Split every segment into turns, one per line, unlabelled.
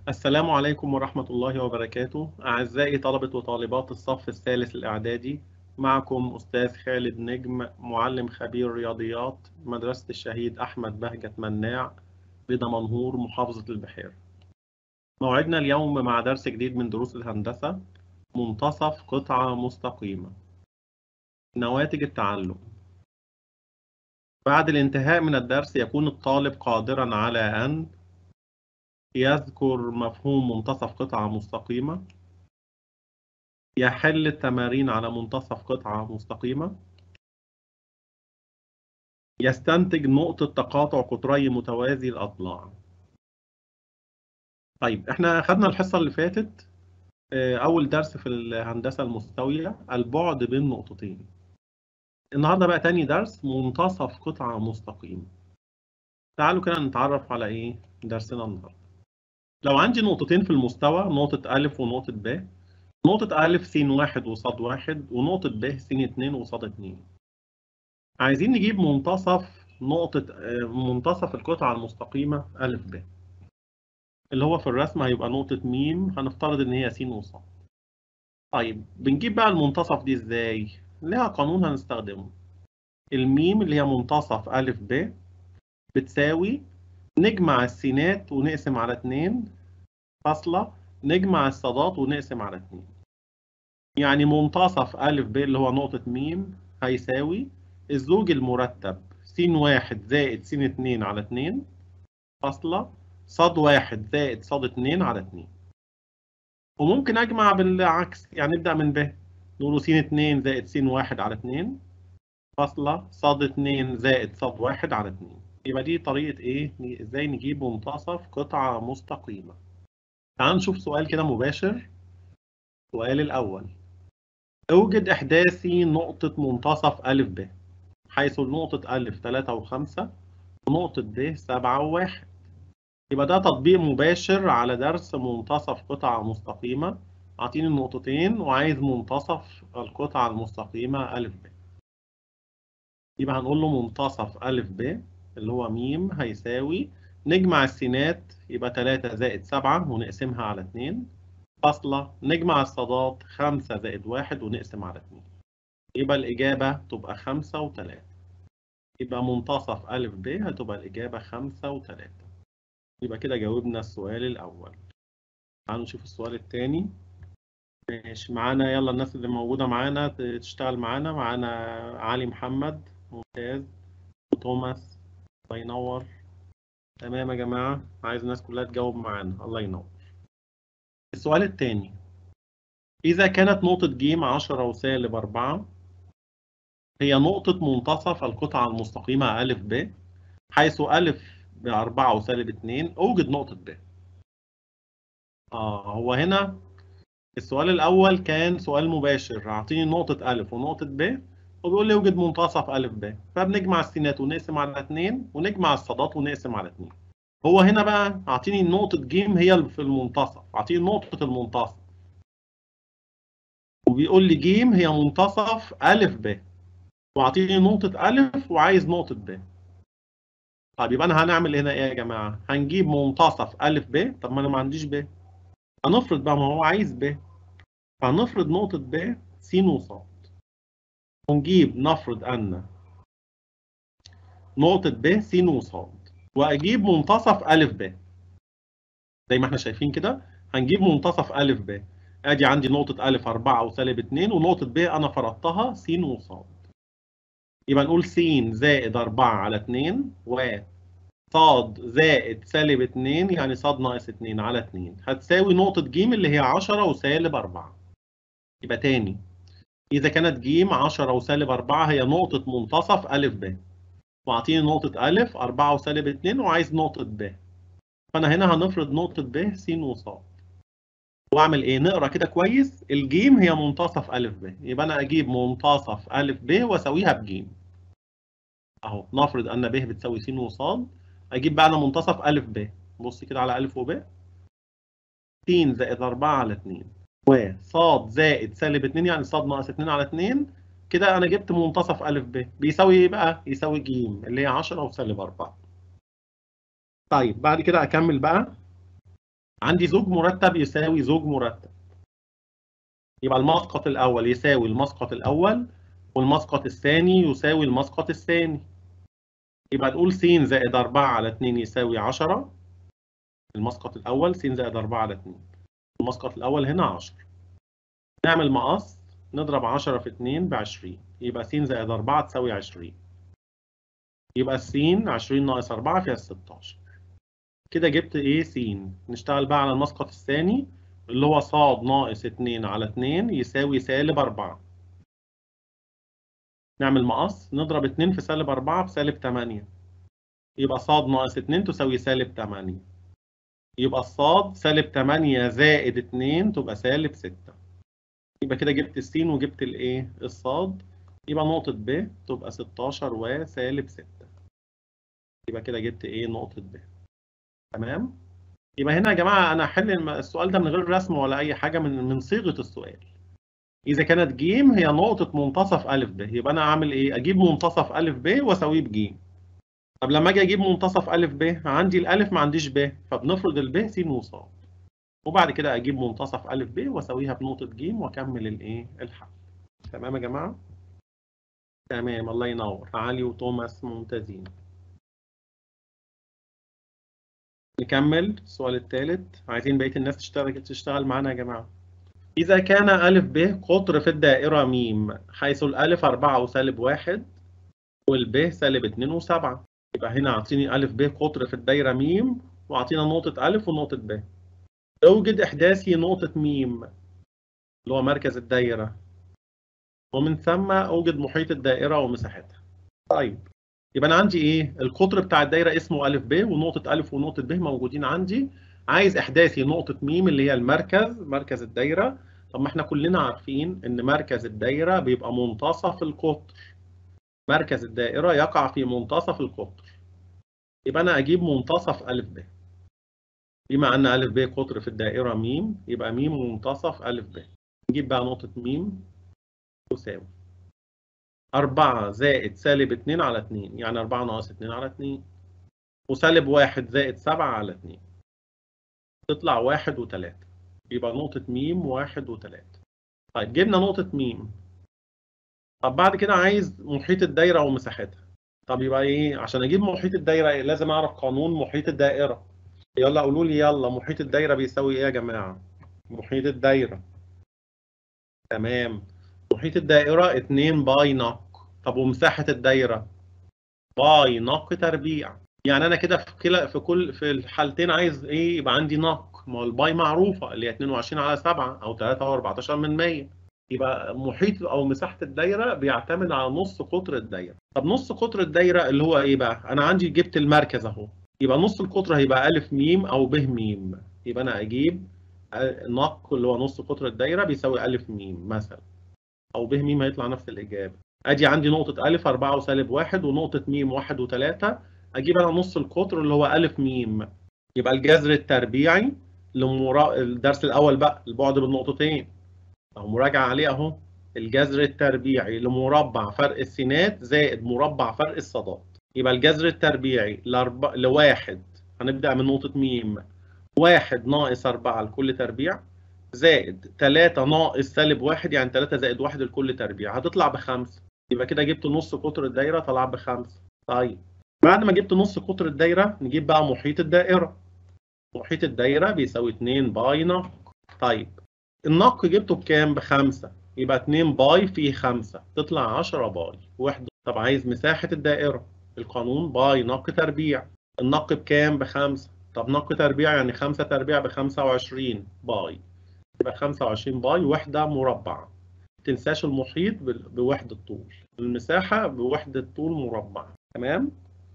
السلام عليكم ورحمة الله وبركاته أعزائي طلبة وطالبات الصف الثالث الإعدادي معكم أستاذ خالد نجم معلم خبير رياضيات مدرسة الشهيد أحمد بهجة مناع بدمنهور محافظة البحيرة موعدنا اليوم مع درس جديد من دروس الهندسة منتصف قطعة مستقيمة نواتج التعلم بعد الانتهاء من الدرس يكون الطالب قادرا على أن يذكر مفهوم منتصف قطعة مستقيمة يحل التمارين على منتصف قطعة مستقيمة يستنتج نقطة تقاطع قطري متوازي الأضلاع طيب احنا خدنا الحصة اللي فاتت أول درس في الهندسة المستوية البعد بين نقطتين النهاردة بقى تاني درس منتصف قطعة مستقيمة تعالوا كده نتعرف على ايه درسنا النهارده لو عندي نقطتين في المستوى نقطة أ ونقطة ب نقطة أ س واحد وصاد واحد ونقطة ب س اتنين وصاد اتنين عايزين نجيب منتصف نقطة منتصف القطعة المستقيمة أ ب اللي هو في الرسم هيبقى نقطة م هنفترض إن هي س وصاد طيب بنجيب بقى المنتصف دي إزاي؟ لها قانون هنستخدمه الميم اللي هي منتصف أ ب بتساوي نجمع السينات ونقسم على 2 فاصلة نجمع الصادات ونقسم على 2 يعني منتصف أ ب اللي هو نقطة م هيساوي الزوج المرتب س واحد زائد س اتنين على 2 فاصلة صاد واحد زائد صاد اتنين على 2 وممكن أجمع بالعكس يعني نبدأ من ب نقول س اتنين زائد س واحد على 2 فاصلة صاد اتنين زائد صاد واحد على 2 يبقى دي طريقة إيه؟ إزاي نجيب منتصف قطعة مستقيمة. تعال نشوف سؤال كده مباشر. السؤال الأول. اوجد إحداثي نقطة منتصف أ ب حيث نقطة أ 3 و5 ونقطة ب 7 و1. يبقى ده تطبيق مباشر على درس منتصف قطعة مستقيمة. أعطيني النقطتين وعايز منتصف القطعة المستقيمة أ ب. يبقى هنقول له منتصف أ ب اللي هو م هيساوي نجمع السينات يبقى 3 زائد 7 ونقسمها على 2 فاصلة نجمع الصادات 5 زائد 1 ونقسم على 2 يبقى الإجابة تبقى 5 و3 يبقى منتصف أ ب هتبقى الإجابة 5 و3 يبقى كده جاوبنا السؤال الأول تعالوا نشوف السؤال الثاني ماشي معانا يلا الناس اللي موجودة معانا تشتغل معانا معانا علي محمد ممتاز وتوماس الله ينور تمام يا جماعة عايز الناس كلها تجاوب معانا الله ينور السؤال الثاني إذا كانت نقطة ج 10 وسالب 4 هي نقطة منتصف القطعة المستقيمة أ ب حيث أ ب 4 وسالب 2 أوجد نقطة ب آه هو هنا السؤال الأول كان سؤال مباشر أعطيني نقطة أ ونقطة ب وبيقول لي يوجد منتصف أ ب فبنجمع السينات ونقسم على 2 ونجمع الصادات ونقسم على 2 هو هنا بقى اعطيني نقطة ج هي في المنتصف اعطيني نقطة المنتصف وبيقول لي ج هي منتصف أ ب واعطيني نقطة أ وعايز نقطة ب طيب يبقى أنا هنعمل هنا إيه يا جماعة؟ هنجيب منتصف أ ب طب ما أنا ما عنديش ب هنفرض بقى ما هو عايز ب فهنفرض نقطة ب س وصاد ونجيب نفرض أن نقطة ب س وصاد وأجيب منتصف أ ب زي ما احنا شايفين كده هنجيب منتصف أ ب أدي عندي نقطة أ 4 وسالب 2 ونقطة ب أنا فرضتها س وصاد يبقى نقول س زائد 4 على 2 و صاد زائد سالب 2 يعني صاد ناقص 2 على 2 هتساوي نقطة ج اللي هي 10 وسالب 4 يبقى تاني إذا كانت ج 10 وسالب 4 هي نقطة منتصف أ ب وأعطيني نقطة أ 4 وسالب 2 وعايز نقطة ب فأنا هنا هنفرض نقطة ب س وصاد وأعمل إيه؟ نقرا كده كويس الجيم هي منتصف أ ب يبقى أنا أجيب منتصف أ ب وأساويها بجيم أهو نفرض أن ب بتساوي س وصاد أجيب بقى أنا منتصف أ ب بص كده على أ وب س زائد 4 على 2 وصاد زائد سالب 2 يعني صاد ناقص 2 على 2 كده انا جبت منتصف ا ب بيساوي ايه بقى؟ يساوي ج اللي هي 10 وسالب 4 طيب بعد كده اكمل بقى عندي زوج مرتب يساوي زوج مرتب يبقى المسقط الأول يساوي المسقط الأول والمسقط الثاني يساوي المسقط الثاني يبقى نقول س زائد 4 على 2 يساوي 10 المسقط الأول س زائد 4 على 2 المسقط الأول هنا 10 نعمل مقص نضرب 10 في 2 ب 20 يبقى س زائد 4 تساوي 20 يبقى الس 20 ناقص 4 فيها 16 كده جبت ايه س نشتغل بقى على المسقط الثاني اللي هو ص ناقص 2 على 2 يساوي سالب 4 نعمل مقص نضرب 2 في سالب 4 بسالب 8 يبقى ص ناقص 2 تساوي سالب 8 يبقى الصاد سالب 8 زائد 2 تبقى سالب 6 يبقى كده جبت السين وجبت الايه الصاد يبقى نقطة ب تبقى 16 وسالب 6 يبقى كده جبت ايه نقطة ب تمام يبقى هنا يا جماعة أنا هحل السؤال ده من غير رسم ولا أي حاجة من من صيغة السؤال إذا كانت ج هي نقطة منتصف أ ب يبقى أنا أعمل إيه؟ أجيب منتصف أ ب وأساويه بج طب لما أجي أجيب منتصف أ ب عندي الألف ما عنديش ب فبنفرض الب س وص وبعد كده أجيب منتصف أ ب وأساويها بنقطة ج وأكمل الإيه؟ الحل تمام يا جماعة؟ تمام الله ينور علي وتوماس ممتازين نكمل السؤال الثالث عايزين بقية الناس تشتغل تشتغل معانا يا جماعة إذا كان أ ب قطر في الدائرة م حيث الألف 4 وسالب 1 والب سالب 2 و7 يبقى هنا أعطيني أ ب قطر في الدايرة م وأعطينا نقطة أ ونقطة ب أوجد إحداثي نقطة م اللي هو مركز الدايرة ومن ثم أوجد محيط الدائرة ومساحتها طيب يبقى انا عندي ايه القطر بتاع الدايره اسمه ا ب ونقطه ا ونقطه ب موجودين عندي عايز احداثي نقطه م اللي هي المركز مركز الدايره طب ما احنا كلنا عارفين ان مركز الدايره بيبقى منتصف القطر مركز الدائره يقع في منتصف القطر يبقى انا اجيب منتصف ا ب بما ان ا ب قطر في الدائره م يبقى م منتصف ا ب نجيب بقى نقطه م تساوي 4 زائد سالب 2 على 2 يعني 4 ناقص 2 على 2 وسالب 1 زائد 7 على 2 تطلع 1 و3 يبقى نقطة م 1 و3 طيب جبنا نقطة م طب بعد كده عايز محيط الدايرة ومساحتها طب يبقى ايه عشان اجيب محيط الدايرة إيه؟ لازم اعرف قانون محيط الدائرة يلا قولوا لي يلا محيط الدايرة بيساوي ايه يا جماعة محيط الدايرة تمام محيط الدائرة 2 باي نق طب ومساحة الدايرة باي نق تربيع يعني أنا كده في كلا في كل في الحالتين عايز إيه يبقى عندي نق ما هو الباي معروفة اللي هي 22 على 7 أو 3 و14 من 100 يبقى محيط أو مساحة الدايرة بيعتمد على نص قطر الدايرة طب نص قطر الدايرة اللي هو إيه بقى أنا عندي جبت المركز أهو يبقى نص القطر هيبقى ألف ميم أو ب ميم يبقى أنا أجيب نق اللي هو نص قطر الدايرة بيساوي ألف ميم مثلا او ب م هيطلع نفس الاجابه ادي عندي نقطه ا 4 وسالب 1 ونقطه م 1 و3 اجيب انا نص القطر اللي هو ا م يبقى الجذر التربيعي لمرا... الدرس الاول بقى البعد بالنقطتين اهو مراجعه عليه اهو الجذر التربيعي لمربع فرق السينات زائد مربع فرق الصادات يبقى الجذر التربيعي لأرب... لواحد هنبدا من نقطه م واحد ناقص 4 لكل تربيع زائد 3 ناقص سالب 1 يعني 3 زائد 1 لكل تربيع هتطلع بخمسة يبقى كده جبت نص قطر الدايرة طلع بخمسة طيب بعد ما جبت نص قطر الدايرة نجيب بقى محيط الدائرة محيط الدايرة بيساوي 2 باي نق طيب النق جبته بكام؟ بخمسة يبقى 2 باي في 5 تطلع 10 باي وحدة طب عايز مساحة الدائرة القانون باي نق تربيع النق بكام؟ بخمسة طب نق تربيع يعني 5 تربيع ب 25 باي يبقى 25 باي وحدة مربع ما تنساش المحيط بوحدة طول المساحة بوحدة طول مربع تمام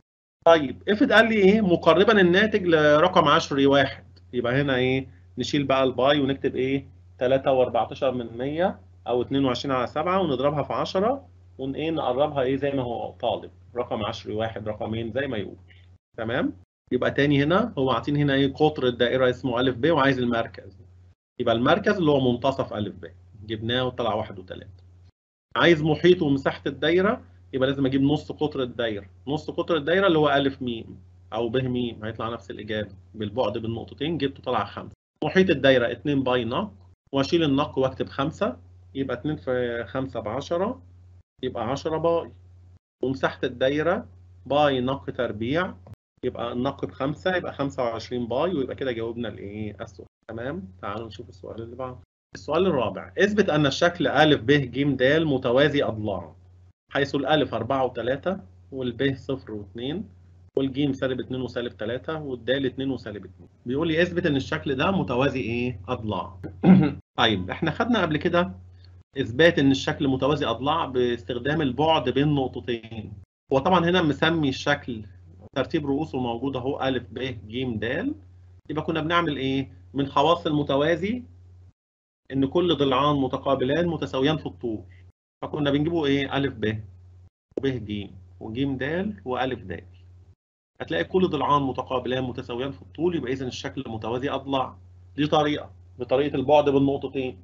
طيب افرض قال لي ايه مقربا الناتج لرقم عشري واحد يبقى هنا ايه نشيل بقى الباي ونكتب ايه 3 و14 من 100 او 22 على 7 ونضربها في 10 ون ايه نقربها ايه زي ما هو طالب رقم عشري واحد رقمين زي ما يقول تمام يبقى تاني هنا هو عاطين هنا ايه قطر الدائره اسمه ا ب وعايز المركز يبقى المركز اللي هو منتصف ا ب جبناه وطلع واحد وثلاثة عايز محيط ومساحة الدايرة يبقى لازم اجيب نص قطر الدايرة نص قطر الدايرة اللي هو ا م او ب م هيطلع نفس الاجابه بالبعد بالنقطتين جبته طلع 5 محيط الدايره 2 باي نق واشيل النق واكتب 5 يبقى 2 في 5 ب 10 يبقى 10 باي ومساحه الدايره باي نق تربيع يبقى النق بخمسة يبقى 25 باي ويبقى كده جاوبنا الايه السؤال تمام تعالوا نشوف السؤال اللي بعده السؤال الرابع اثبت ان الشكل ا ب ج د متوازي اضلاع حيث الالف 4 و3 والب 0 و2 والجيم سالب 2 وسالب 3 والدال 2 وسالب 2 بيقول لي اثبت ان الشكل ده متوازي ايه اضلاع طيب احنا خدنا قبل كده اثبات ان الشكل متوازي اضلاع باستخدام البعد بين نقطتين هو طبعا هنا مسمي الشكل ترتيب رؤوسه موجود اهو ا ب ج د يبقى كنا بنعمل ايه من خواص المتوازي ان كل ضلعان متقابلان متساويان في الطول فكنا بنجيبه ايه ا ب وب ج وج د والف د هتلاقي كل ضلعان متقابلان متساويان في الطول يبقى اذا الشكل متوازي اضلاع دي طريقه بطريقه البعد بالنقطتين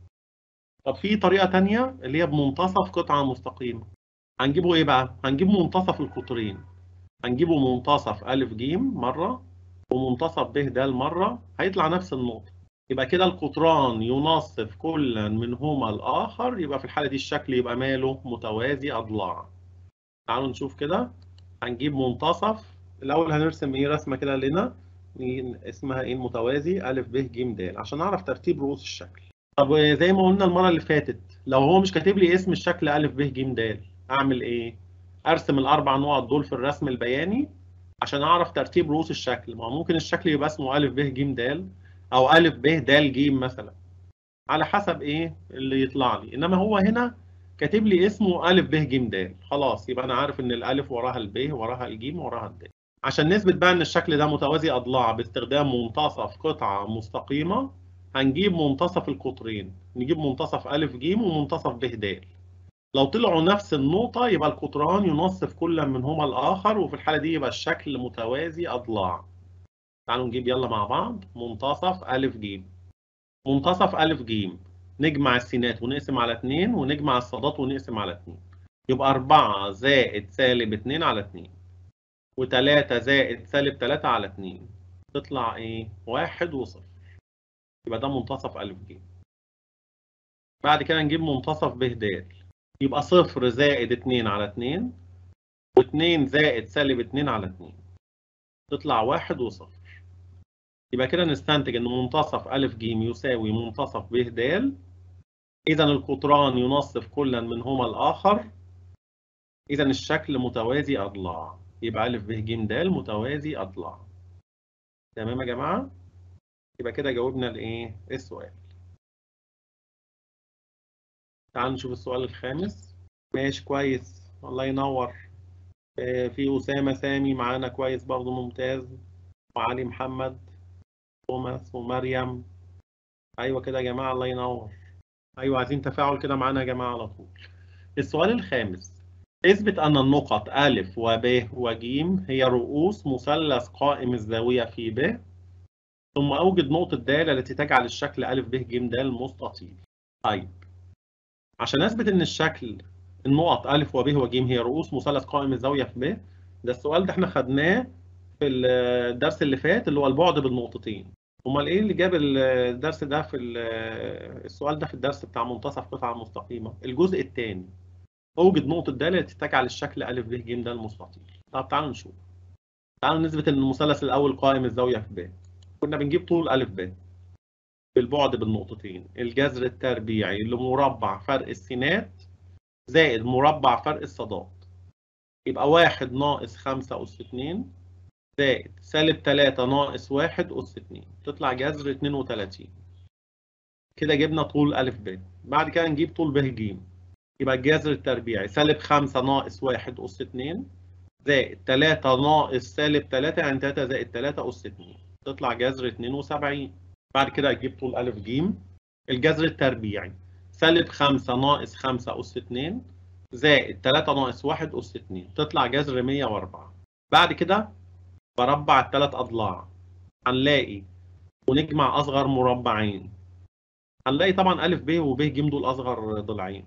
طب في طريقه ثانيه اللي هي بمنتصف قطعه مستقيمه هنجيبه ايه بقى هنجيب منتصف القطرين هنجيبه منتصف ا ج مره ومنتصف ب د مره هيطلع نفس النقطه يبقى كده القطران ينصف كل منهما الاخر يبقى في الحاله دي الشكل يبقى ماله متوازي اضلاع تعالوا نشوف كده هنجيب منتصف الاول هنرسم ايه رسمه كده لنا اسمها ايه المتوازي ا ب ج د عشان اعرف ترتيب رؤوس الشكل طب زي ما قلنا المره اللي فاتت لو هو مش كاتب لي اسم الشكل ا ب ج د اعمل ايه ارسم الاربع نقط دول في الرسم البياني عشان اعرف ترتيب رؤوس الشكل ما ممكن الشكل يبقى اسمه ا ب ج د او ا ب د ج مثلا على حسب ايه اللي يطلع لي انما هو هنا كاتب لي اسمه ا ب ج د خلاص يبقى انا عارف ان الالف وراها الب وراها الجيم وراها الد عشان نثبت بقى ان الشكل ده متوازي اضلاع باستخدام منتصف قطعه مستقيمه هنجيب منتصف القطرين نجيب منتصف ا ج ومنتصف ب د لو طلعوا نفس النقطة يبقى القطران ينصف كل منهما الآخر وفي الحالة دي يبقى الشكل متوازي أضلاع. تعالوا نجيب يلا مع بعض منتصف أ ج. منتصف أ ج نجمع السينات ونقسم على 2 ونجمع الصادات ونقسم على 2. يبقى 4 زائد سالب 2 على 2. و3 زائد سالب 3 على 2. تطلع إيه؟ 1 وصفر. يبقى ده منتصف أ ج. بعد كده نجيب منتصف ب د. يبقى صفر زائد 2 على 2 و2 زائد سالب 2 على 2 تطلع واحد وصفر يبقى كده نستنتج ان منتصف أ ج يساوي منتصف ب د إذا القطران ينصف كلا منهما الآخر إذا الشكل متوازي أضلاع يبقى أ ب ج د متوازي أضلاع تمام يا جماعة؟ يبقى كده جاوبنا الإيه؟ السؤال تعالوا نشوف السؤال الخامس ماشي كويس الله ينور آه في أسامة سامي معانا كويس برضه ممتاز وعلي محمد توماس ومريم أيوة كده يا جماعة الله ينور أيوة عايزين تفاعل كده معانا يا جماعة على طول السؤال الخامس اثبت أن النقط أ وب وج هي رؤوس مثلث قائم الزاوية في ب ثم أوجد نقطة د التي تجعل الشكل أ ب ج د مستطيل طيب عشان اثبت ان الشكل النقط ا وب وج هي رؤوس مثلث قائم الزاويه في ب ده السؤال ده احنا خدناه في الدرس اللي فات اللي هو البعد بالنقطتين امال ايه اللي جاب الدرس ده في السؤال ده في الدرس بتاع منتصف قطعه مستقيمه الجزء الثاني اوجد نقطه د التي تجعل الشكل ا ب ج د المستطيل طب تعالوا نشوف تعالوا نثبت ان المثلث الاول قائم الزاويه في ب كنا بنجيب طول ا ب بالبعد بالنقطتين الجذر التربيعي لمربع فرق السينات زائد مربع فرق الصادات يبقى واحد ناقص خمسة أس اتنين زائد سالب تلاتة ناقص واحد أس اتنين تطلع جذر اتنين وتلاتين كده جبنا طول أ ب بعد كده نجيب طول ب ج يبقى الجذر التربيعي سالب خمسة ناقص واحد أس اتنين زائد تلاتة ناقص سالب تلاتة يعني تلاتة زائد تلاتة أس اتنين تطلع جذر اتنين وسبعين بعد كده اجيب طول أ ج الجذر التربيعي سالب 5 ناقص 5 أس 2 زائد 3 ناقص 1 أس 2 تطلع جذر 104 بعد كده بربع الثلاث أضلاع هنلاقي ونجمع أصغر مربعين هنلاقي طبعا أ ب وب ج دول أصغر ضلعين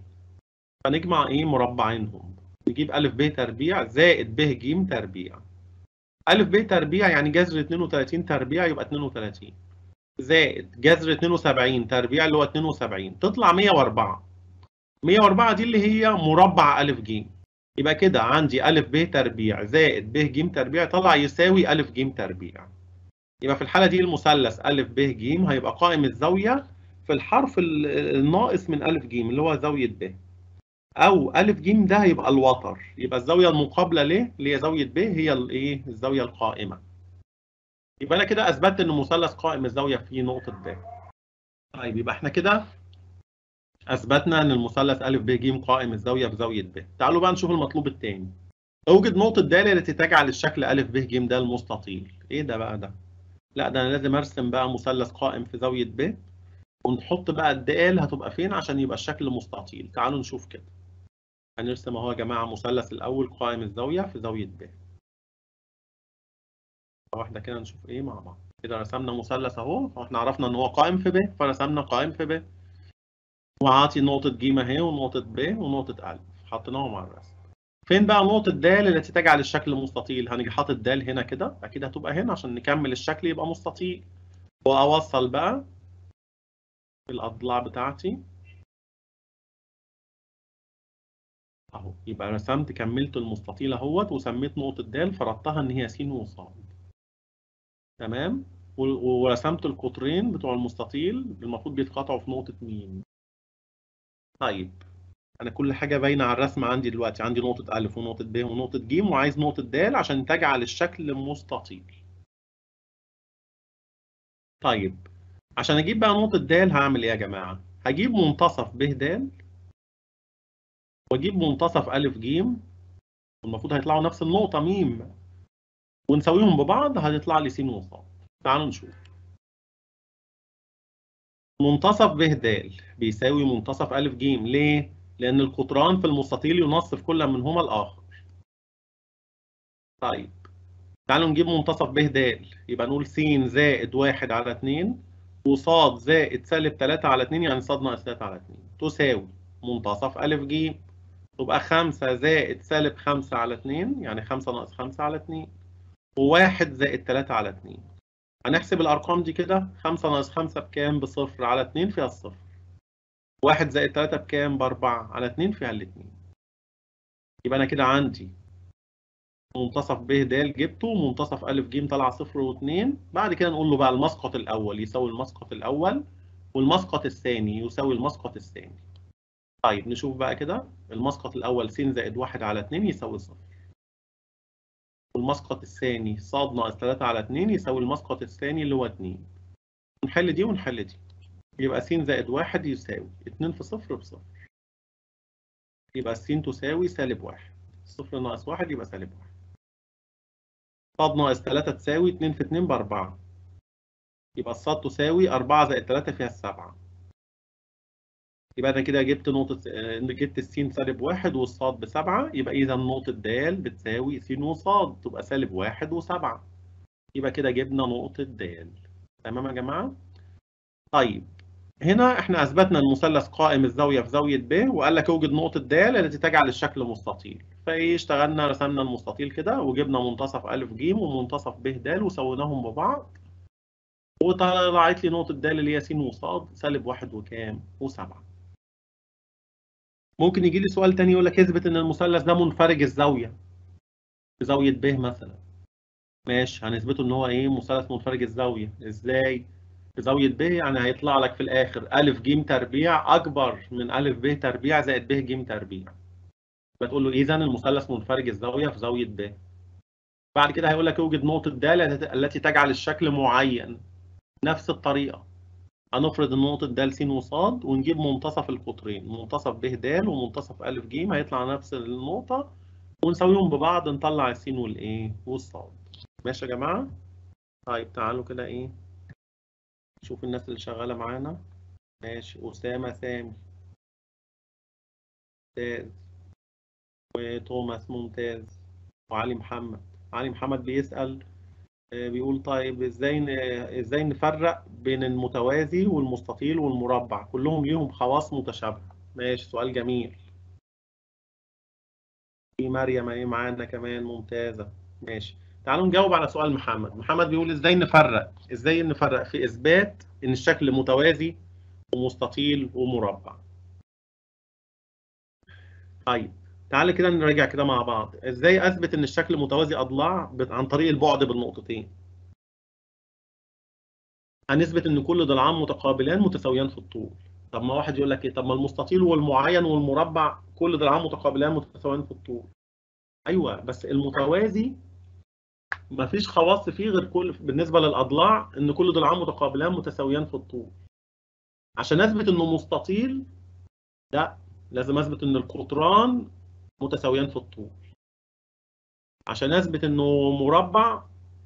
فنجمع إيه مربعينهم نجيب أ ب تربيع زائد ب ج تربيع أ ب تربيع يعني جذر 32 تربيع يبقى 32 زائد جذر 72 تربيع اللي هو 72 تطلع 104 104 دي اللي هي مربع أ ج يبقى كده عندي أ ب تربيع زائد ب ج تربيع طلع يساوي أ ج تربيع يبقى في الحالة دي المثلث أ ب ج هيبقى قائم الزاوية في الحرف الناقص من أ ج اللي هو زاوية ب أو أ ج ده هيبقى الوتر يبقى الزاوية المقابلة ليه اللي هي زاوية ب هي الإيه الزاوية القائمة يبقى أنا كده أثبتت إن مثلث قائم الزاوية في نقطة ب طيب يبقى إحنا كده أثبتنا إن المثلث أ ب ج قائم الزاوية بزاوية ب تعالوا بقى نشوف المطلوب الثاني اوجد نقطة د التي تجعل الشكل أ ب ج ده المستطيل إيه ده بقى ده؟ لا ده أنا لازم أرسم بقى مثلث قائم في زاوية ب ونحط بقى الدال هتبقى فين عشان يبقى الشكل مستطيل تعالوا نشوف كده هنرسم اهو يا جماعة مثلث الأول قائم الزاوية في زاوية ب واحدة كده نشوف إيه مع بعض كده رسمنا مثلث أهو فإحنا عرفنا إن هو قائم في ب فرسمنا قائم في ب وعاطي نقطة ج أهي ونقطة ب ونقطة أ حطيناهم على الرسم فين بقى نقطة د التي تجعل الشكل مستطيل هنيجي حاطط د هنا كده أكيد هتبقى هنا عشان نكمل الشكل يبقى مستطيل وأوصل بقى الأضلاع بتاعتي اهو يبقى رسمت كملت المستطيل اهوت وسميت نقطة د فرضتها ان هي س وص تمام ورسمت القطرين بتوع المستطيل المفروض بيتقاطعوا في نقطة م طيب انا كل حاجة باينة على الرسم عندي دلوقتي عندي نقطة أ ونقطة ب ونقطة ج وعايز نقطة د عشان تجعل الشكل مستطيل طيب عشان اجيب بقى نقطة د هعمل ايه يا جماعة؟ هجيب منتصف ب د واجيب منتصف أ ج والمفروض هيطلعوا نفس النقطة م ونساويهم ببعض هتطلع لي س وص تعالوا نشوف منتصف ب د بيساوي منتصف أ ج ليه؟ لأن القطران في المستطيل ينصف كل منهما الآخر طيب تعالوا نجيب منتصف ب د يبقى نقول س زائد 1 على 2 وصاد زائد سالب 3 على 2 يعني صاد ناقص 3 على 2 تساوي منتصف أ ج تبقى 5 زائد سالب 5 على 2 يعني 5 ناقص 5 على 2 و1 زائد 3 على 2 هنحسب الأرقام دي كده 5 ناقص 5 بكام؟ بصفر على 2 فيها الصفر 1 زائد 3 بكام؟ بأربعة على 2 فيها الاتنين يبقى أنا كده عندي منتصف ب د جبته ومنتصف أ ج طلع صفر و2 بعد كده نقول له بقى المسقط الأول يساوي المسقط الأول والمسقط الثاني يساوي المسقط الثاني طيب نشوف بقى كده المسقط الأول س زائد 1 على 2 يساوي صفر والمسقط الثاني ص ناقص 3 على 2 يساوي المسقط الثاني اللي هو 2 نحل دي ونحل دي يبقى س زائد 1 يساوي 2 في صفر بصفر يبقى س تساوي سالب 1 صفر ناقص 1 يبقى سالب 1 ص ناقص 3 تساوي 2 في 2 ب 4 يبقى الصاد تساوي 4 زائد 3 فيها السبعة يبقى انا كده جبت نقطة جبت السين سالب واحد والصاد بسبعة يبقى إذا نقطة د بتساوي س وصاد تبقى سالب واحد وسبعة يبقى كده جبنا نقطة د تمام يا جماعة؟ طيب هنا احنا أثبتنا المثلث قائم الزاوية في زاوية ب وقال لك اوجد نقطة د التي تجعل الشكل مستطيل فايه اشتغلنا رسمنا المستطيل كده وجبنا منتصف أ ج ومنتصف ب د وسويناهم ببعض وطلعت لي نقطة د اللي هي س وصاد سالب واحد وكام؟ وسبعة ممكن يجي لي سؤال تاني يقول لك اثبت ان المثلث ده منفرج الزاويه في زاويه ب مثلا ماشي هنثبته ان هو ايه مثلث منفرج الزاويه ازاي في زاويه ب يعني هيطلع لك في الاخر ا ج تربيع اكبر من ا ب تربيع زائد ب ج تربيع بتقول له اذا المثلث منفرج الزاويه في زاويه ب بعد كده هيقول لك اوجد نقطه د التي تجعل الشكل معين نفس الطريقه هنفرض النقطة د س وصاد ونجيب منتصف القطرين منتصف ب د ومنتصف أ ج هيطلع نفس النقطة ونساويهم ببعض نطلع الس والايه والصاد ماشي يا جماعة طيب تعالوا كده ايه نشوف الناس اللي شغالة معانا ماشي أسامة سامي ممتاز وتوماس ممتاز وعلي محمد علي محمد بيسأل بيقول طيب ازاي ازاي نفرق بين المتوازي والمستطيل والمربع كلهم ليهم خواص متشابهه ماشي سؤال جميل في مريم اهي معانا كمان ممتازه ماشي تعالوا نجاوب على سؤال محمد محمد بيقول ازاي نفرق ازاي نفرق في اثبات ان الشكل متوازي ومستطيل ومربع طيب تعالى كده نراجع كده مع بعض ازاي اثبت ان الشكل متوازي اضلاع عن طريق البعد بالنقطتين هنثبت ان كل ضلعان متقابلان متساويان في الطول طب ما واحد يقول لك ايه طب ما المستطيل والمعين والمربع كل ضلعان متقابلان متساويان في الطول ايوه بس المتوازي ما فيش خواص فيه غير كل بالنسبه للاضلاع ان كل ضلعان متقابلان متساويان في الطول عشان اثبت انه مستطيل لا لازم اثبت ان القطران متساويان في الطول عشان اثبت انه مربع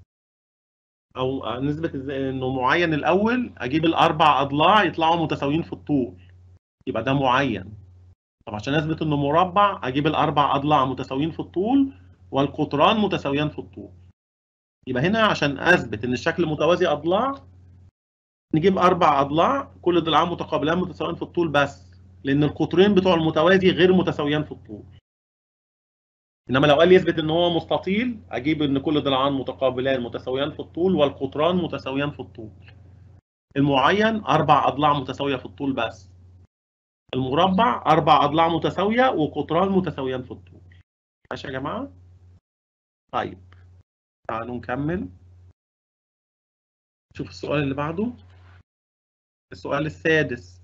او نثبت انه معين الاول اجيب الاربع اضلاع يطلعوا متساويين في الطول يبقى ده معين طب عشان اثبت انه مربع اجيب الاربع اضلاع متساويين في الطول والقطران متساويان في الطول يبقى هنا عشان اثبت ان الشكل متوازي اضلاع نجيب اربع اضلاع كل ضلعان متقابلان متساويان في الطول بس لان القطرين بتوع المتوازي غير متساويان في الطول انما لو قال لي يثبت ان هو مستطيل اجيب ان كل ضلعان متقابلان متساويان في الطول والقطران متساويان في الطول المعين اربع اضلاع متساويه في الطول بس المربع اربع اضلاع متساويه وقطران متساويان في الطول ماشي يا جماعه طيب تعالوا نكمل شوف السؤال اللي بعده السؤال السادس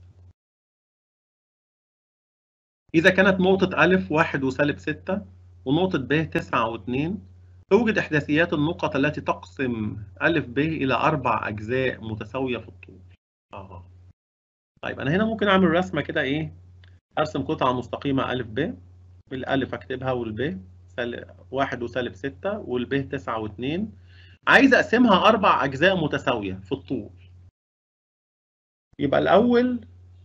إذا كانت نقطة ألف واحد وسالب ستة ونقطة ب تسعة واتنين توجد إحداثيات النقط التي تقسم ألف ب إلى أربع أجزاء متساوية في الطول. آه. طيب أنا هنا ممكن أعمل رسمة كده إيه؟ أرسم قطعة مستقيمة ألف ب الألف أكتبها والب سالب واحد وسالب ستة والب تسعة واتنين عايز أقسمها أربع أجزاء متساوية في الطول. يبقى الأول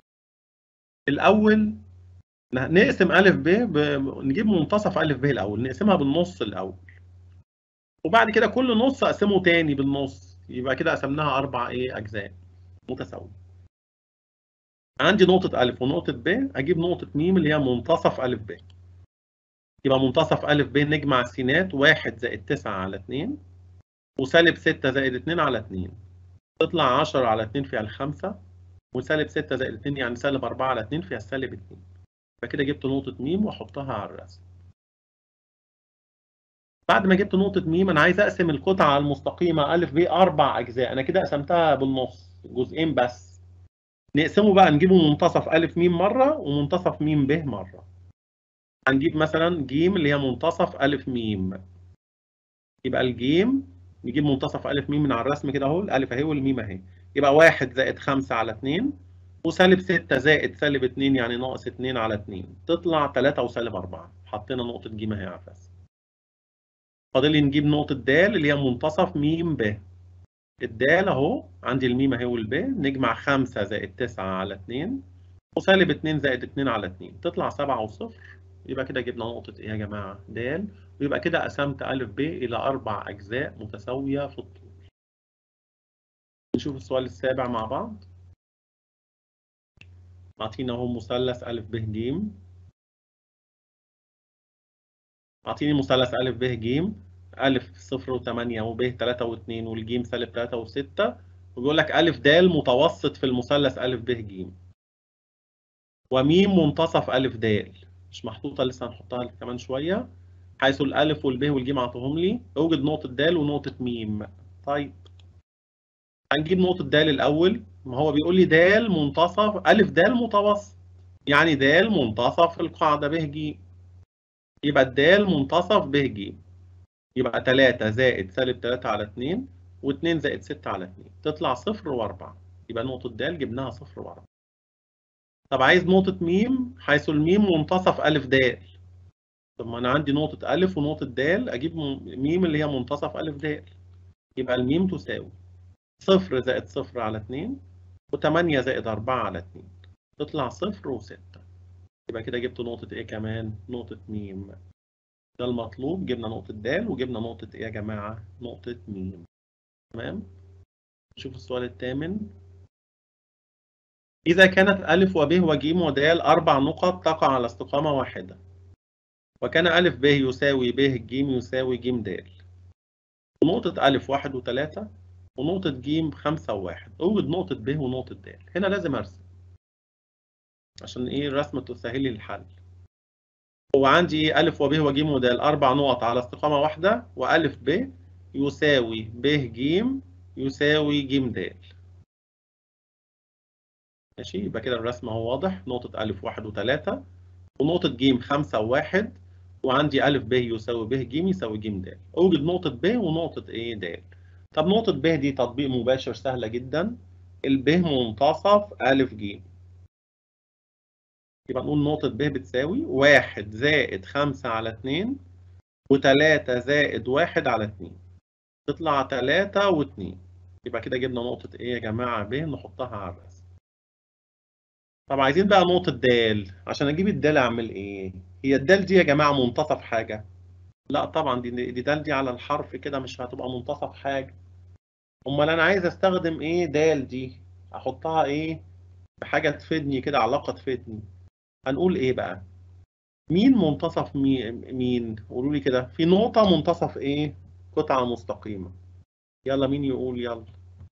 الأول نقسم أ ب ب... نجيب منتصف أ ب الأول نقسمها بالنص الأول وبعد كده كل نص أقسمه تاني بالنص يبقى كده قسمناها أربع إيه أجزاء متساوية عندي نقطة أ ونقطة ب أجيب نقطة م اللي هي منتصف أ ب يبقى منتصف أ ب نجمع السينات 1 زائد 9 على 2 وسالب 6 زائد 2 على 2 تطلع 10 على 2 فيها الخمسة وسالب 6 زائد 2 يعني سالب 4 على 2 فيها السالب 2 فكده جبت نقطة م واحطها على الرسم. بعد ما جبت نقطة م أنا عايز أقسم القطعة المستقيمة أ ب أربع أجزاء، أنا كده قسمتها بالنص جزئين بس. نقسمه بقى نجيبه منتصف أ م مرة ومنتصف م ب مرة. هنجيب مثلا ج اللي هي منتصف أ م. يبقى الجيم نجيب منتصف أ م من على الرسم كده أهو الألف أهي والميم أهي. يبقى 1 زائد 5 على 2 وسالب 6 زائد سالب 2 يعني ناقص 2 على 2 تطلع 3 وسالب 4 حطينا نقطة ج اهي على الرسم فاضل لي نجيب نقطة د اللي هي منتصف م ب الدال اهو عندي الميم اهي والب نجمع 5 زائد 9 على 2 وسالب 2 زائد 2 على 2 تطلع 7 وصفر يبقى كده جبنا نقطة ايه يا جماعة؟ د ويبقى كده قسمت أ ب إلى أربع أجزاء متساوية في الطول. نشوف السؤال السابع مع بعض. أعطينا اهو مثلث أ ب ج أعطيني مثلث أ ب ج أ صفر وثمانية وب تلاتة واثنين والجيم سالب تلاتة وستة وبيقول لك أ د متوسط في المثلث أ ب ج وميم منتصف أ د مش محطوطة لسه هنحطها كمان شوية حيث الألف والب والجيم عطوهم لي اوجد نقطة د ونقطة م طيب هنجيب نقطة د الأول ما هو بيقول لي د منتصف أ د متوسط يعني د منتصف القاعدة ب ج يبقى الد منتصف ب ج يبقى 3 زائد سالب 3 على 2 و2 زائد 6 على 2 تطلع 0 و4 يبقى نقطة د جبناها 0 و4 طب عايز نقطة م حيث الميم منتصف أ د طب ما أنا عندي نقطة أ ونقطة د أجيب م اللي هي منتصف أ د يبقى الميم تساوي صفر زائد صفر على اتنين وتمانية زائد أربعة على اتنين تطلع صفر وستة يبقى كده جبت نقطة إيه كمان؟ نقطة ميم ده المطلوب جبنا نقطة د وجبنا نقطة إيه يا جماعة؟ نقطة ميم تمام؟ نشوف السؤال الثامن إذا كانت أ وب وج ود أربع نقط تقع على استقامة واحدة وكان أ ب يساوي ب ج يساوي ج د ونقطة ألف واحد وتلاتة ونقطة ج خمسة وواحد أوجد نقطة ب ونقطة د هنا لازم أرسم عشان إيه الرسمة تسهل لي الحل هو عندي ألف وب وج ود أربع نقط على استقامة واحدة وألف ب يساوي ب ج يساوي ج د ماشي يبقى كده الرسم اهو واضح نقطة ألف واحد وتلاتة ونقطة ج خمسة وواحد وعندي ألف ب يساوي ب ج يساوي ج د أوجد نقطة ب ونقطة إيه د طب نقطة ب دي تطبيق مباشر سهلة جدا الب منتصف ألف ج يبقى نقول نقطة ب بتساوي واحد زائد خمسة على اتنين وتلاتة زائد واحد على اتنين تطلع تلاتة واتنين يبقى كده جبنا نقطة إيه يا جماعة ب نحطها على الرسم طب عايزين بقى نقطة د عشان أجيب الدال أعمل إيه؟ هي الدال دي يا جماعة منتصف حاجة؟ لا طبعا دي دي دال دي على الحرف كده مش هتبقى منتصف حاجة. أمال أنا عايز أستخدم إيه دال دي؟ أحطها إيه؟ بحاجة تفيدني كده علاقة تفيدني. هنقول إيه بقى؟ مين منتصف مي... مين؟ قولوا لي كده في نقطة منتصف إيه؟ قطعة مستقيمة. يلا مين يقول يلا؟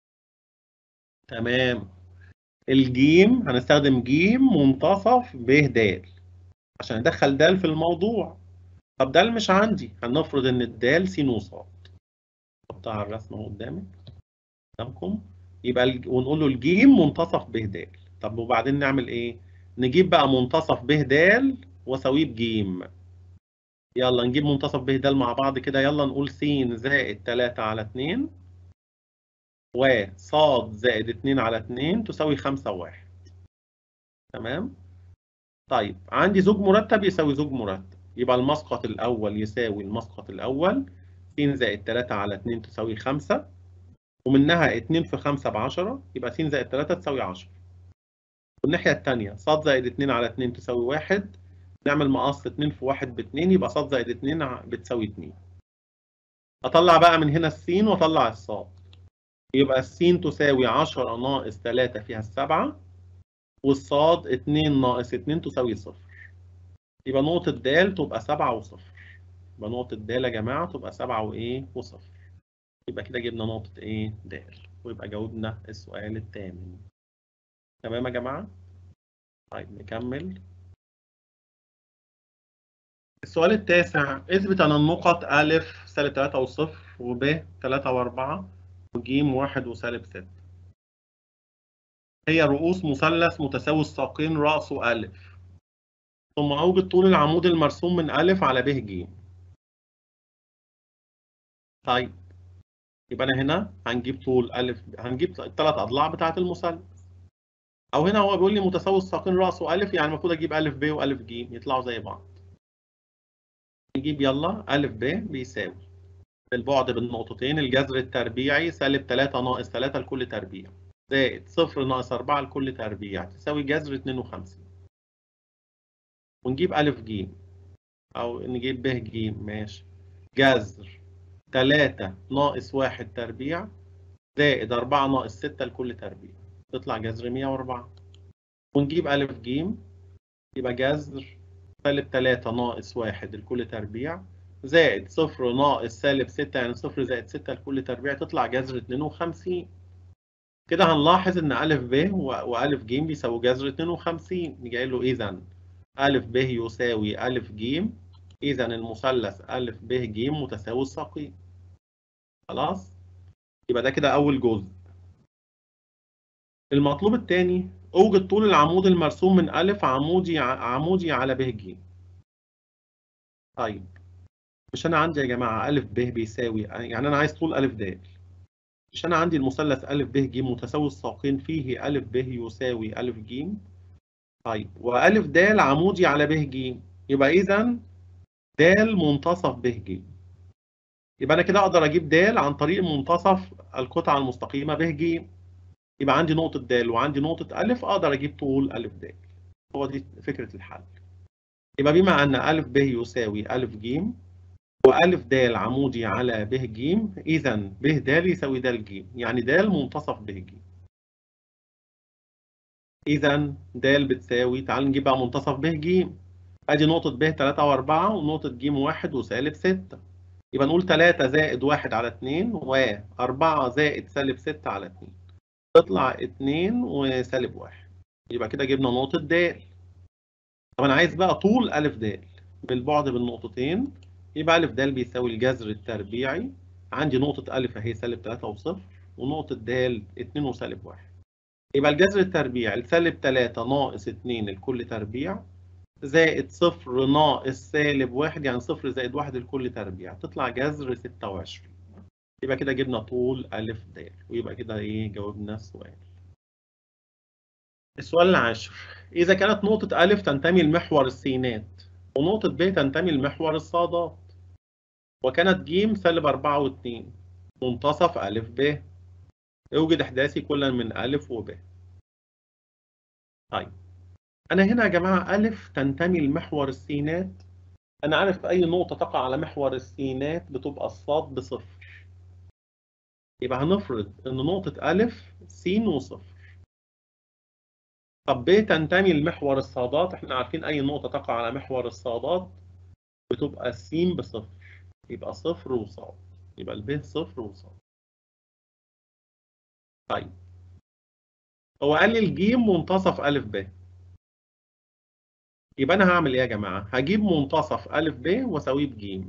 تمام. الجيم هنستخدم جيم منتصف ب د عشان ادخل د في الموضوع طب د مش عندي هنفرض ان الدال س وصاد حطها على الرسمه اهو قدامك قدامكم يبقى الج... ونقول له الجيم منتصف ب د طب وبعدين نعمل ايه نجيب بقى منتصف ب د واساويه بجيم يلا نجيب منتصف ب د مع بعض كده يلا نقول س زائد 3 على 2 وصاد زائد 2 على 2 تساوي 5 و1 تمام طيب عندي زوج مرتب يساوي زوج مرتب يبقى المسقط الأول يساوي المسقط الأول س زائد 3 على 2 تساوي 5 ومنها 2 في 5 ب 10 يبقى س زائد 3 تساوي 10 والناحية الثانية ص زائد 2 على 2 تساوي 1 نعمل مقص 2 في 1 ب 2 يبقى ص زائد 2 بتساوي 2 أطلع بقى من هنا السين وأطلع الصاد يبقى السين تساوي 10 ناقص 3 فيها السبعة والصاد 2 ناقص 2 تساوي صفر يبقى نقطة د تبقى 7 وصفر يبقى نقطة د يا جماعة تبقى 7 وإيه وصفر يبقى كده جبنا نقطة إيه د ويبقى جاوبنا السؤال الثامن تمام يا جماعة؟ طيب نكمل السؤال التاسع اثبت أن النقط أ سالب 3 وصفر وب 3 و4 وجيم واحد وسالب ستة هي رؤوس مثلث متساوي الساقين رأسه ألف ثم أوجد طول العمود المرسوم من ألف على ب ج طيب يبقى أنا هنا هنجيب طول ألف هنجيب الثلاث أضلاع بتاعة المثلث أو هنا هو بيقول لي متساوي الساقين رأسه ألف يعني المفروض أجيب ألف ب وألف ج يطلعوا زي بعض نجيب يلا ألف ب بيساوي البعد بالنقطتين الجذر التربيعي سالب 3 ناقص 3 لكل تربيع زائد 0 ناقص 4 لكل تربيع تساوي جذر 52 ونجيب ألف ج أو نجيب ب ج ماشي جذر 3 ناقص 1 تربيع زائد 4 ناقص 6 لكل تربيع تطلع جذر 104 ونجيب ألف ج يبقى جذر سالب 3 ناقص 1 لكل تربيع زائد صفر ناقص سالب 6 يعني صفر زائد 6 لكل تربيع تطلع جذر 52 كده هنلاحظ ان أ ب وأ ج بيساوي جذر 52 نيجي قايل له إذا أ ب يساوي أ ج إذا المثلث أ ب ج متساوي الساقين خلاص يبقى ده كده أول جزء المطلوب الثاني أوجد طول العمود المرسوم من أ عمودي عمودي على ب ج طيب مش انا عندي يا جماعه ا ب بيساوي يعني انا عايز طول ا د مش انا عندي المثلث ا ب ج متساوي الساقين فيه ا ب يساوي ا ج طيب وأ د عمودي على ب ج يبقى اذا د منتصف ب ج يبقى انا كده اقدر اجيب د عن طريق منتصف القطعه المستقيمه ب ج يبقى عندي نقطه د وعندي نقطه ا اقدر اجيب طول ا د هو دي فكره الحل يبقى بما ان ا ب يساوي ا ج وألف د عمودي على ب ج إذا ب د يساوي د ج يعني د منتصف ب ج إذا د بتساوي تعال نجيب بقى منتصف ب ج أدي نقطة ب 3 و4 ونقطة ج 1 وسالب 6 يبقى نقول 3 زائد 1 على 2 و4 زائد سالب 6 على 2 تطلع 2 وسالب 1 يبقى كده جبنا نقطة د طب أنا عايز بقى طول أ د بالبعد بالنقطتين يبقى أ د بيساوي الجذر التربيعي عندي نقطة أ أهي سالب 3 و0 ونقطة د 2 وسالب 1 يبقى الجذر التربيعي السالب 3 ناقص 2 الكل تربيع زائد صفر ناقص سالب واحد يعني صفر زائد واحد الكل تربيع تطلع جذر 26 يبقى كده جبنا طول أ د ويبقى كده إيه جاوبنا السؤال. السؤال العاشر إذا كانت نقطة أ تنتمي لمحور السينات ونقطة ب تنتمي لمحور الصادات وكانت ج سالب 4 و2 منتصف أ ب اوجد إحداثي كلا من أ وب. طيب أنا هنا يا جماعة أ تنتمي لمحور السينات أنا عارف أي نقطة تقع على محور السينات بتبقى الصاد بصفر يبقى هنفرض إن نقطة أ س وصفر طب ب تنتمي لمحور الصادات احنا عارفين أي نقطة تقع على محور الصادات بتبقى س بصفر يبقى صفر وصاد يبقى الب صفر وصاد طيب هو قال لي الجيم منتصف أ ب يبقى أنا هعمل إيه يا جماعة؟ هجيب منتصف أ ب وأساويه بج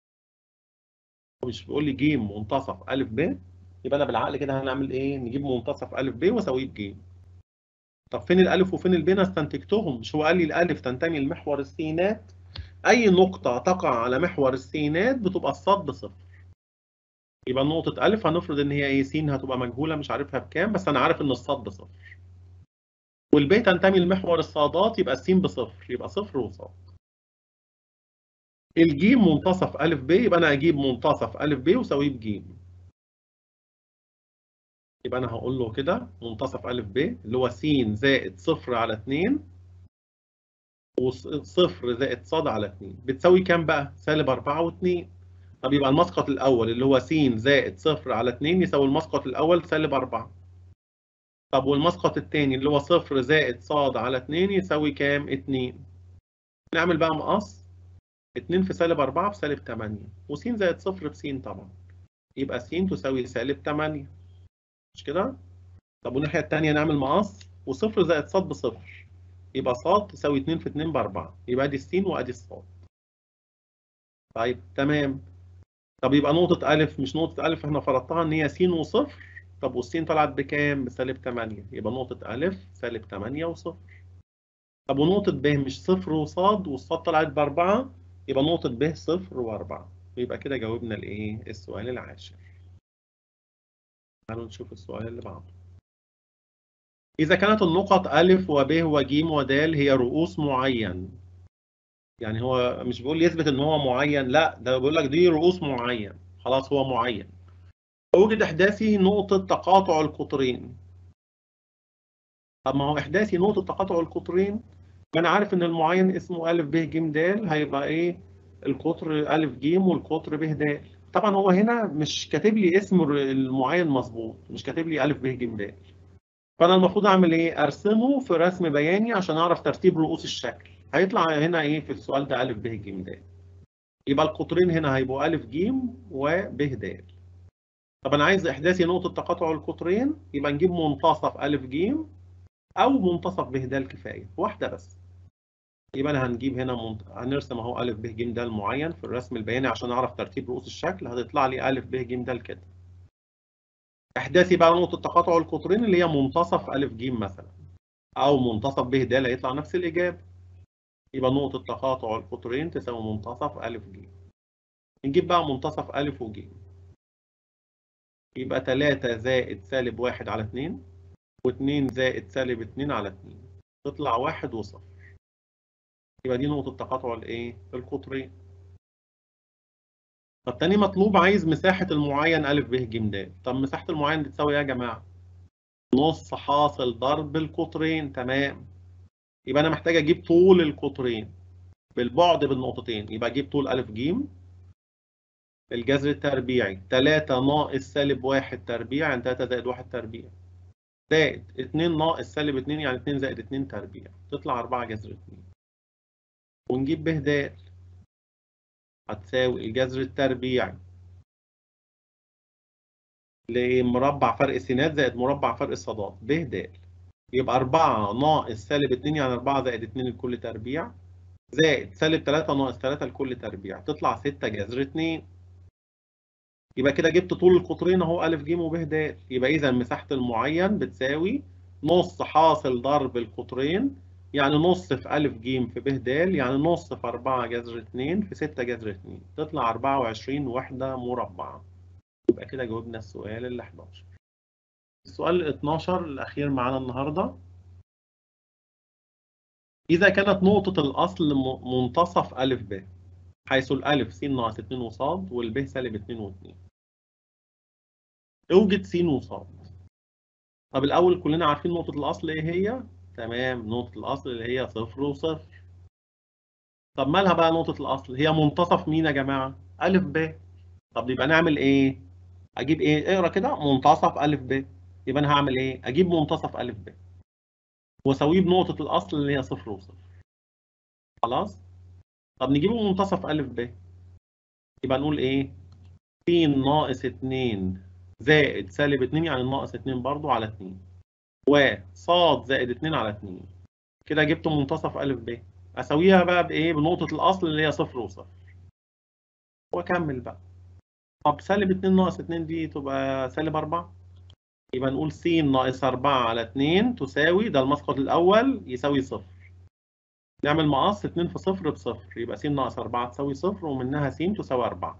مش بيقول لي ج منتصف أ ب يبقى أنا بالعقل كده هنعمل إيه؟ نجيب منتصف أ ب وأساويه بج طب فين الألف وفين الب أنا استنتجتهم مش هو قال لي الألف تنتمي لمحور السينات أي نقطة تقع على محور السينات بتبقى الصاد بصفر يبقى نقطة أ هنفرض إن هي إيه س هتبقى مجهولة مش عارفها بكام بس أنا عارف إن الصاد بصفر والب تنتمي لمحور الصادات يبقى س بصفر يبقى صفر وصاد الجيم منتصف أ ب يبقى أنا أجيب منتصف أ ب وأساويه بج يبقى أنا هقول له كده منتصف أ ب اللي هو س زائد صفر على 2 وصفر زائد ص على 2 بتساوي كام بقى؟ سالب 4 و2 طب يبقى المسقط الأول اللي هو س زائد صفر على 2 يساوي المسقط الأول سالب 4 طب والمسقط الثاني اللي هو صفر زائد ص على 2 يساوي كام؟ 2 نعمل بقى مقص 2 في سالب 4 بسالب 8 وس زائد صفر بس طبعا يبقى س تساوي سالب 8 مش كده؟ طب والناحية الثانية نعمل مقص وصفر زائد ص بصفر يبقى ص تساوي 2 في 2 ب 4 يبقى ادي الس وادي الصاد طيب تمام طب يبقى نقطة أ مش نقطة أ احنا فرضتها إن هي س وصفر طب والس طلعت بكام؟ بسالب 8 يبقى نقطة أ سالب 8 وصفر طب ونقطة ب مش صفر وصاد والصاد طلعت بأربعة يبقى نقطة ب صفر وأربعة يبقى كده جاوبنا الإيه؟ السؤال العاشر. تعالوا نشوف السؤال اللي بعده. إذا كانت النقط أ وب وج ود هي رؤوس معين يعني هو مش بيقول يثبت ان هو معين لا ده بيقول لك دي رؤوس معين خلاص هو معين اوجد احداثي نقطة تقاطع القطرين طب ما هو احداثي نقطة تقاطع القطرين انا عارف ان المعين اسمه أ ب ج د هيبقى ايه القطر أ ج والقطر ب د طبعا هو هنا مش كاتب لي اسم المعين مظبوط مش كاتب لي أ ب ج د فانا المفروض اعمل ايه ارسمه في رسم بياني عشان اعرف ترتيب رؤوس الشكل هيطلع هنا ايه في السؤال ده أ ب ج د يبقى القطرين هنا هيبقوا أ ج وب د طب انا عايز احداثي نقطة تقاطع القطرين يبقى نجيب منتصف أ ج او منتصف ب د كفاية واحدة بس يبقى انا هنجيب هنا منت... هنرسم اهو أ ب ج د معين في الرسم البياني عشان اعرف ترتيب رؤوس الشكل هتطلع لي أ ب ج د كده احداثي بقى نقطة تقاطع القطرين اللي هي منتصف أ ج مثلا او منتصف ب د هيطلع نفس الإجابة يبقى نقطة تقاطع القطرين تساوي منتصف أ ج نجيب بقى منتصف أ وج يبقى 3 زائد سالب 1 على 2 و2 زائد سالب 2 على 2 تطلع 1 وصفر يبقى دي نقطة تقاطع الايه؟ القطرين. طب تاني مطلوب عايز مساحة المعين أ ب ج د طب مساحة المعين دي تساوي ايه يا جماعة؟ نص حاصل ضرب القطرين تمام يبقى أنا محتاج أجيب طول القطرين بالبعد بالنقطتين يبقى أجيب طول أ ج الجذر التربيعي 3 ناقص سالب 1 تربيع يعني 3 زائد 1 تربيع زائد 2 ناقص سالب 2 يعني 2 زائد 2 تربيع تطلع 4 جذر 2 ونجيب ب د هتساوي الجذر التربيعي لمربع فرق سينات زائد مربع فرق صادات ب د يبقى 4 ناقص سالب 2 يعني 4 زائد 2 لكل تربيع زائد سالب 3 ناقص 3 لكل تربيع تطلع 6 جذر 2 يبقى كده جبت طول القطرين اهو ا ج وب د يبقى اذا مساحه المعين بتساوي نص حاصل ضرب القطرين يعني نص في ا ج في ب د يعني نص في 4 جذر 2 في 6 جذر 2 تطلع 24 وحده مربعه يبقى كده جاوبنا السؤال ال 11 السؤال ال 12 الأخير معانا النهاردة إذا كانت نقطة الأصل منتصف أ ب حيث الألف س ناقص 2 وص والب سالب 2 و2 اوجد س وص طب الأول كلنا عارفين نقطة الأصل إيه هي؟ تمام نقطة الأصل اللي هي صفر وصفر طب مالها بقى نقطة الأصل؟ هي منتصف مين يا جماعة؟ أ ب طب يبقى نعمل إيه؟ أجيب إيه؟ اقرا كده منتصف أ ب يبقى انا هعمل ايه؟ اجيب منتصف ا ب واساويه بنقطة الأصل اللي هي صفر وصفر. خلاص؟ طب نجيبه منتصف ا ب يبقى نقول ايه؟ س ناقص 2 زائد سالب 2 يعني ناقص 2 برضو على 2 وص زائد 2 على 2 كده جبت منتصف ا ب اساويها بقى بايه؟ بنقطة الأصل اللي هي صفر وصفر. واكمل بقى. طب سالب 2 ناقص 2 دي تبقى سالب 4 يبقى نقول س ناقص 4 على 2 تساوي ده المسقط الأول يساوي صفر. نعمل مقص 2 في صفر بصفر يبقى س ناقص 4 تساوي صفر ومنها س تساوي 4.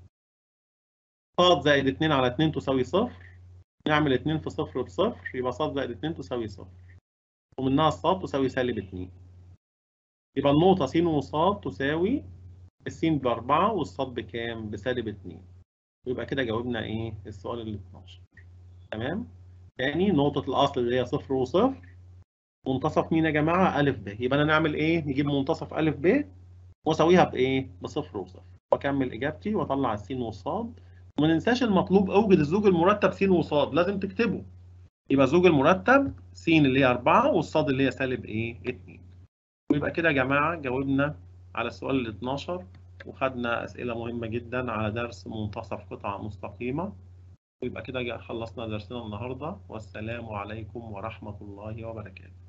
ص زائد 2 على 2 تساوي صفر. نعمل 2 في صفر بصفر يبقى ص زائد 2 تساوي صفر. ومنها الص تساوي سالب 2. يبقى النقطة س وص تساوي الس بأربعة والصاد بكام؟ بسالب 2. ويبقى كده جاوبنا إيه؟ السؤال ال 12. تمام تاني نقطة الأصل اللي هي صفر وصفر منتصف مين يا جماعة؟ أ ب يبقى أنا نعمل إيه؟ نجيب منتصف أ ب وأساويها بإيه؟ بصفر وصفر وأكمل إجابتي وأطلع السين والصاد وما ننساش المطلوب أوجد الزوج المرتب س وصاد لازم تكتبه يبقى الزوج المرتب س اللي هي 4 والصاد اللي هي سالب إيه؟ 2 ويبقى كده يا جماعة جاوبنا على السؤال ال 12 وخدنا أسئلة مهمة جدا على درس منتصف قطعة مستقيمة ويبقى كده خلصنا درسنا النهارده والسلام عليكم ورحمة الله وبركاته